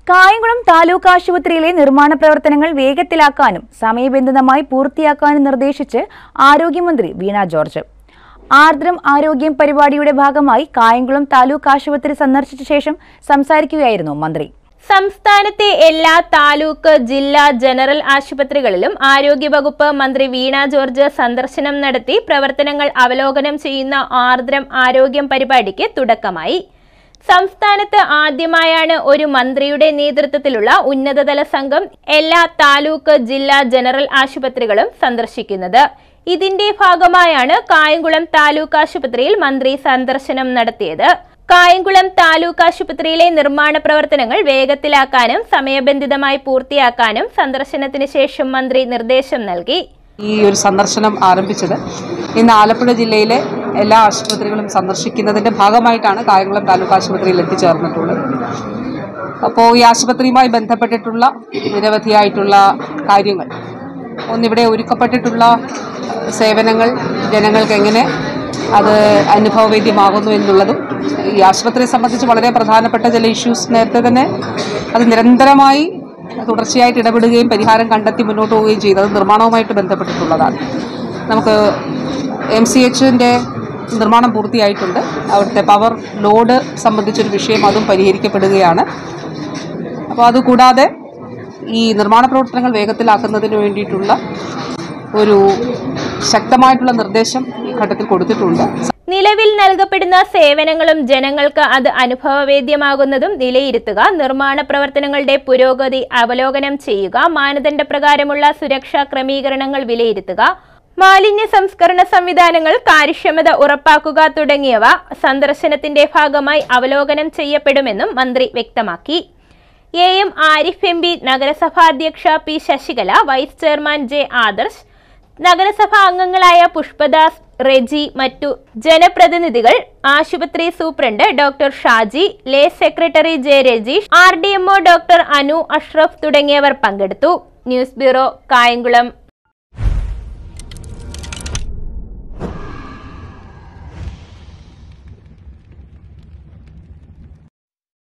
കായംകുളം താലൂക്ക് ആശുപത്രിയിലെ നിർമ്മാണ പ്രവർത്തനങ്ങൾ വേഗത്തിലാക്കാനും സമയബന്ധിതമായി പൂർത്തിയാക്കാനും നിർദ്ദേശിച്ച് ആരോഗ്യമന്ത്രി വീണ ജോർജ് ആർദ്രം ആരോഗ്യം പരിപാടിയുടെ ഭാഗമായി കായംകുളം താലൂക്ക് ആശുപത്രി സന്ദർശിച്ച ശേഷം സംസാരിക്കുകയായിരുന്നു മന്ത്രി സംസ്ഥാനത്തെ എല്ലാ താലൂക്ക് ജില്ലാ ജനറൽ ആശുപത്രികളിലും ആരോഗ്യവകുപ്പ് മന്ത്രി വീണ ജോർജ് സന്ദർശനം നടത്തി പ്രവർത്തനങ്ങൾ അവലോകനം ചെയ്യുന്ന ആർദ്രം ആരോഗ്യം പരിപാടിക്ക് തുടക്കമായി സംസ്ഥാനത്ത് ആദ്യമായാണ് ഒരു മന്ത്രിയുടെ നേതൃത്വത്തിലുള്ള ഉന്നതതല സംഘം എല്ലാ താലൂക്ക് ജില്ലാ ജനറൽ ആശുപത്രികളും സന്ദർശിക്കുന്നത് ഇതിന്റെ ഭാഗമായാണ് കായംകുളം താലൂക്ക് ആശുപത്രിയിൽ മന്ത്രി സന്ദർശനം നടത്തിയത് കായംകുളം താലൂക്ക് ആശുപത്രിയിലെ നിർമ്മാണ പ്രവർത്തനങ്ങൾ വേഗത്തിലാക്കാനും സമയബന്ധിതമായി പൂർത്തിയാക്കാനും സന്ദർശനത്തിന് ശേഷം മന്ത്രി നിർദ്ദേശം നൽകി ഈ ഒരു സന്ദർശനം ആരംഭിച്ചത് ഇന്ന് ആലപ്പുഴ ജില്ലയിലെ എല്ലാ ആശുപത്രികളും സന്ദർശിക്കുന്നതിൻ്റെ ഭാഗമായിട്ടാണ് കായംകുളം താലൂക്ക് ആശുപത്രിയിൽ എത്തിച്ചേർന്നിട്ടുള്ളത് അപ്പോൾ ഈ ആശുപത്രിയുമായി ബന്ധപ്പെട്ടിട്ടുള്ള നിരവധിയായിട്ടുള്ള കാര്യങ്ങൾ ഒന്നിവിടെ ഒരുക്കപ്പെട്ടിട്ടുള്ള സേവനങ്ങൾ ജനങ്ങൾക്ക് എങ്ങനെ അത് അനുഭവവേദ്യമാകുന്നു എന്നുള്ളതും ഈ ആശുപത്രിയെ സംബന്ധിച്ച് വളരെ പ്രധാനപ്പെട്ട ചില ഇഷ്യൂസ് നേരത്തെ തന്നെ അത് നിരന്തരമായി തുടർച്ചയായിട്ട് ഇടപെടുകയും പരിഹാരം കണ്ടെത്തി മുന്നോട്ട് പോവുകയും ചെയ്തത് നിർമ്മാണവുമായിട്ട് ബന്ധപ്പെട്ടിട്ടുള്ളതാണ് നമുക്ക് എം സി എച്ചിൻ്റെ നിർമ്മാണം പൂർത്തിയായിട്ടുണ്ട് അവിടുത്തെ പവർ ലോഡ് സംബന്ധിച്ചൊരു വിഷയം അതും പരിഹരിക്കപ്പെടുകയാണ് അപ്പോൾ അതുകൂടാതെ ഈ നിർമ്മാണ പ്രവർത്തനങ്ങൾ വേഗത്തിലാക്കുന്നതിന് വേണ്ടിയിട്ടുള്ള ഒരു ശക്തമായിട്ടുള്ള നിർദ്ദേശം ഈ ഘട്ടത്തിൽ കൊടുത്തിട്ടുണ്ട് നിലവിൽ നൽകപ്പെടുന്ന സേവനങ്ങളും ജനങ്ങൾക്ക് അത് അനുഭവവേദ്യമാകുന്നതും വിലയിരുത്തുക നിർമ്മാണ പ്രവർത്തനങ്ങളുടെ പുരോഗതി അവലോകനം ചെയ്യുക മാനദണ്ഡ പ്രകാരമുള്ള സുരക്ഷാ ക്രമീകരണങ്ങൾ വിലയിരുത്തുക മാലിന്യ സംസ്കരണ സംവിധാനങ്ങൾ കാര്യക്ഷമത ഉറപ്പാക്കുക തുടങ്ങിയവ സന്ദർശനത്തിന്റെ ഭാഗമായി അവലോകനം ചെയ്യപ്പെടുമെന്നും മന്ത്രി വ്യക്തമാക്കി A M Arif M P നഗരസഭാധ്യക്ഷ P Sasikala vice chairman J Adarsh നഗരസഭാ അംഗങ്ങളായ പുഷ്പദാസ് റെജി മറ്റു ജനപ്രതിനിധികൾ ആശുപത്രി സൂപ്രണ്ട് ഡോക്ടർ ഷാജി ലേ secretary J Rajeesh R D MO doctor Anu Ashraf തുടങ്ങിയവർ പങ്കെടുത്തു ന്യൂസ് ബ്യൂറോ കായംകുളം